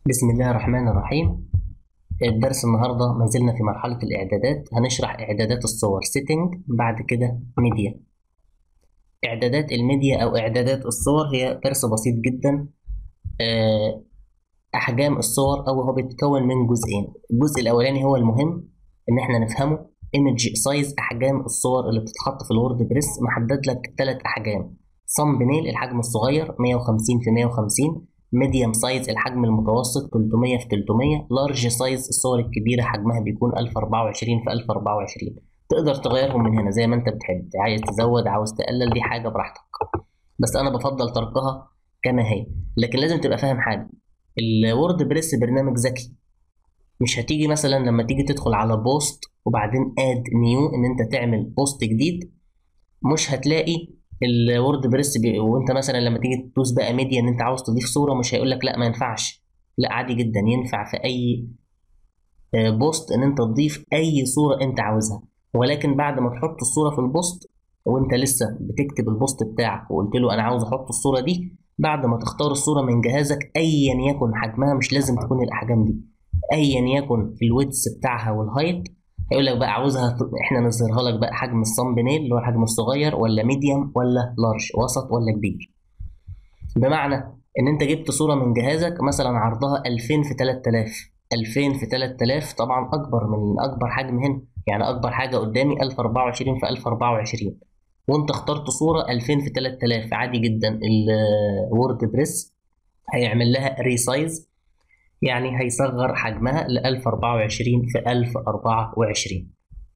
بسم الله الرحمن الرحيم الدرس النهاردة ما زلنا في مرحلة الإعدادات هنشرح إعدادات الصور سيتنج بعد كده ميديا إعدادات الميديا أو إعدادات الصور هي درس بسيط جدا آه، أحجام الصور أو هو بيتكون من جزئين الجزء الأولاني هو المهم إن إحنا نفهمه ايمج سايز أحجام الصور اللي بتتحط في الوورد بريس محدد لك ثلاث أحجام صم بنيل الحجم الصغير 150 في 150 ميديوم سايز الحجم المتوسط 300 في 300 لارج سايز الصور الكبيرة حجمها بيكون 1024 في 1024 تقدر تغيرهم من هنا زي ما انت بتحب عايز تزود عاوز تقلل دي حاجة براحتك بس انا بفضل تركها كما هي لكن لازم تبقى فاهم حاجة الوورد بريس برنامج ذكي مش هتيجي مثلا لما تيجي تدخل على بوست وبعدين اد نيو ان انت تعمل بوست جديد مش هتلاقي الوورد بريس بي... وانت مثلا لما تيجي تدوس بقى ميديا ان انت عاوز تضيف صوره مش هيقول لك لا ما ينفعش لا عادي جدا ينفع في اي بوست ان انت تضيف اي صوره انت عاوزها ولكن بعد ما تحط الصوره في البوست وانت لسه بتكتب البوست بتاعك وقلت له انا عاوز احط الصوره دي بعد ما تختار الصوره من جهازك ايا يكن حجمها مش لازم تكون الاحجام دي ايا يكن الويدث بتاعها والهايت هيقول لك بقى عاوزها احنا نظهرها لك بقى حجم الصم بنيل اللي هو الحجم الصغير ولا ميديوم ولا لارج وسط ولا كبير بمعنى ان انت جبت صوره من جهازك مثلا عرضها 2000 في 3000 2000 في 3000 طبعا اكبر من اكبر حجم هنا يعني اكبر حاجه قدامي 1024 في 1024 وانت اخترت صوره 2000 في 3000 عادي جدا الوورد بريس هيعمل لها ريسايز يعني هيصغر حجمها ل 1024 في 1024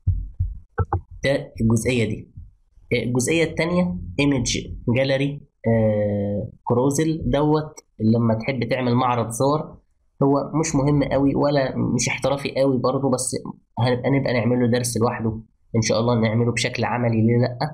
ده الجزئية دي الجزئية التانية ايمج جاليري كروزل دوت لما تحب تعمل معرض صور هو مش مهم قوي ولا مش احترافي قوي برضه بس هنبقى نبقى نعمل له درس لوحده ان شاء الله نعمله بشكل عملي ليه لا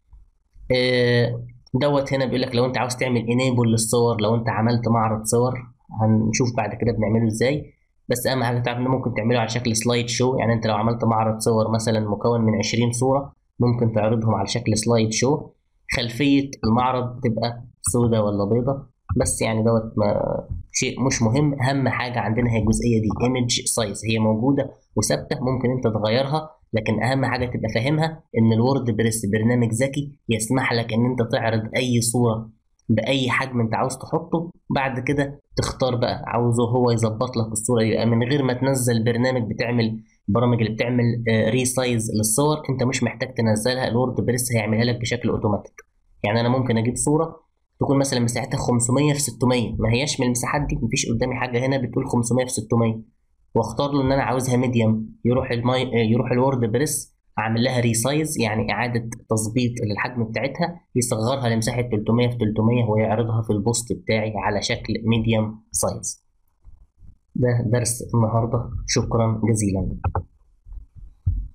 دوت هنا بيقول لك لو انت عاوز تعمل انيبل للصور لو انت عملت معرض صور هنشوف بعد كده بنعمله ازاي بس اهم حاجه تعرف ان ممكن تعمله على شكل سلايد شو يعني انت لو عملت معرض صور مثلا مكون من 20 صوره ممكن تعرضهم على شكل سلايد شو خلفيه المعرض تبقى سوداء ولا بيضة بس يعني دوت ما شيء مش مهم اهم حاجه عندنا هي الجزئيه دي ايمج سايز هي موجوده وثابته ممكن انت تغيرها لكن اهم حاجه تبقى فاهمها ان الوورد بريس برنامج ذكي يسمح لك ان انت تعرض اي صوره باي حجم انت عاوز تحطه بعد كده تختار بقى عاوزه هو يظبط لك الصوره يبقى من غير ما تنزل برنامج بتعمل البرامج اللي بتعمل ريسايز للصور انت مش محتاج تنزلها الوورد بريس هيعملها لك بشكل اوتوماتيك يعني انا ممكن اجيب صوره تكون مثلا مساحتها 500 في 600 ما هياش من المساحات دي مفيش قدامي حاجه هنا بتقول 500 في 600 واختار له ان انا عاوزها ميديوم يروح المي... يروح الوورد بريس اعمل لها ريسايز يعني اعاده تظبيط للحجم بتاعتها يصغرها لمساحه 300 في 300 ويعرضها في البوست بتاعي على شكل ميديوم سايز ده درس النهارده شكرا جزيلا